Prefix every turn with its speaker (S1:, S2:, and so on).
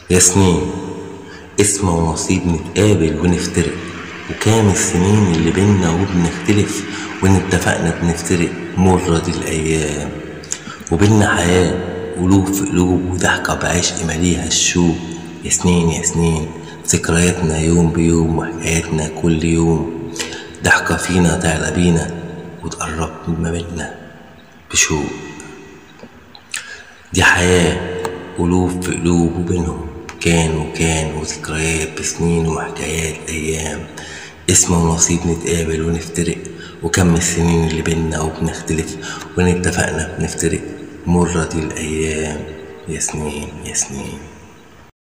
S1: يا سنين اسم ونصيب نتقابل ونفترق وكام السنين اللي بينا وبنختلف وإن اتفقنا بنفترق مرة دي الأيام وبينا حياة قلوب في قلوب وضحكة بعشق مليها الشوق يا سنين يا سنين ذكرياتنا يوم بيوم وحكاياتنا كل يوم ضحكة فينا تعلى بينا وتقرب ما بينا بشوق دي حياة قلوب في قلوب وبينهم كان وكان وذكريات بسنين وحكايات أيام اسم ونصيب نتقابل ونفترق وكم السنين اللي بينا وبنختلف وإن اتفقنا بنفترق مرة دي الأيام يا سنين يا سنين